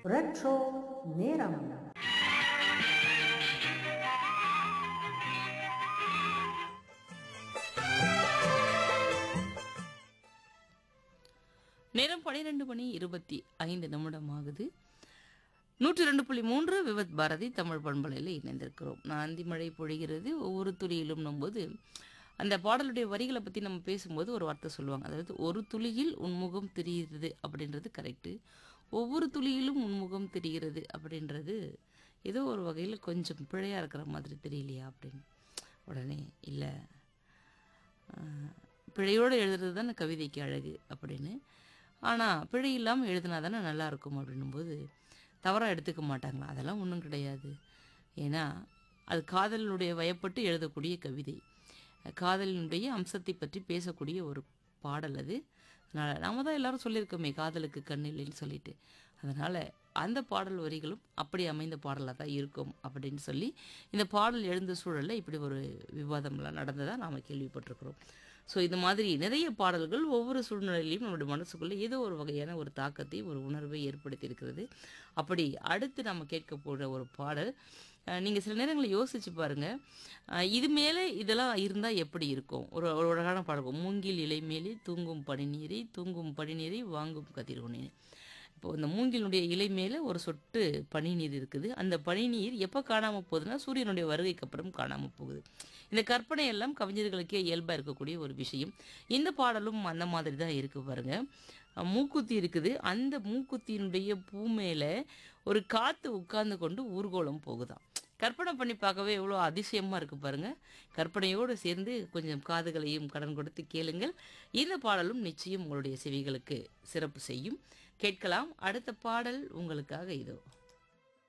retro நேரம் நேரம் பனிரெண்டு மணி இருபத்தி ஐந்து நிமிடம் ஆகுது நூற்றி ரெண்டு புள்ளி மூன்று விவத் பாரதி தமிழ் பண்பலையில் இணைந்திருக்கிறோம் நாந்தி மழை பொழிகிறது ஒவ்வொரு துளியிலும் நம்போது அந்த பாடலுடைய வரிகளை பற்றி நம்ம பேசும்போது ஒரு வார்த்தை சொல்லுவாங்க அதாவது ஒரு துளியில் உன்முகம் தெரிகிறது அப்படின்றது கரெக்டு ஒவ்வொரு துளியிலும் உன்முகம் தெரிகிறது அப்படின்றது ஏதோ ஒரு வகையில் கொஞ்சம் பிழையாக இருக்கிற மாதிரி தெரியலையா அப்படின்னு உடனே இல்லை ஆஹ், பிழையோடு எழுதுறது தானே கவிதைக்கு அழகு அப்படின்னு ஆனால் பிழை இல்லாமல் எழுதினா தானே நல்லா இருக்கும் அப்படின்னும்போது தவறாக எடுத்துக்க மாட்டாங்களா அதெல்லாம் ஒன்றும் கிடையாது ஏன்னா அது காதலினுடைய வயப்பட்டு எழுதக்கூடிய கவிதை காதலினுடைய அம்சத்தை பற்றி பேசக்கூடிய ஒரு பாடல் அது அதனால் நாம தான் எல்லாரும் சொல்லியிருக்கோமே காதலுக்கு கண் இல்லைன்னு சொல்லிட்டு அதனால் அந்த பாடல் வரிகளும் அப்படி அமைந்த பாடலாக தான் இருக்கும் அப்படின்னு சொல்லி இந்த பாடல் எழுந்த சூழலில் இப்படி ஒரு விவாதம்லாம் நடந்ததாக நாம் கேள்விப்பட்டிருக்கிறோம் ஸோ இது மாதிரி நிறைய பாடல்கள் ஒவ்வொரு சூழ்நிலையிலையும் நம்மளுடைய மனசுக்குள்ளே ஏதோ ஒரு வகையான ஒரு தாக்கத்தை ஒரு உணர்வை ஏற்படுத்தி இருக்கிறது அப்படி அடுத்து நம்ம கேட்க போகிற ஒரு பாடல் நீங்கள் சில நேரங்களில் யோசிச்சு பாருங்கள் இது மேலே இதெல்லாம் இருந்தால் எப்படி இருக்கும் ஒரு ஒரு அழகான பாடல் மூங்கில் இலை மேலே தூங்கும் பனிநீரை தூங்கும் பனிநீரை வாங்கும் கதிரோனே இப்போ இந்த மூங்கிலுடைய இலை மேலே ஒரு சொட்டு பனிநீர் இருக்குது அந்த பனிநீர் எப்போ காணாமல் போகுதுன்னா சூரியனுடைய வருகைக்கு அப்புறம் காணாமல் போகுது இந்த கற்பனை எல்லாம் கவிஞர்களுக்கே இயல்பாக இருக்கக்கூடிய ஒரு விஷயம் இந்த பாடலும் அந்த மாதிரி தான் இருக்குது பாருங்க அஹ் மூக்குத்தி இருக்குது அந்த மூக்குத்தியினுடைய பூ மேலே ஒரு காற்று உட்கார்ந்து கொண்டு ஊர்கோலம் போகுதாம் கற்பனை பண்ணி பார்க்கவே எவ்வளோ அதிசயமாக இருக்குது பாருங்கள் கற்பனையோடு சேர்ந்து கொஞ்சம் காதுகளையும் கடன் கொடுத்து கேளுங்கள் இந்த பாடலும் நிச்சயம் உங்களுடைய செவிகளுக்கு சிறப்பு செய்யும் கேட்கலாம் அடுத்த பாடல் உங்களுக்காக இதோ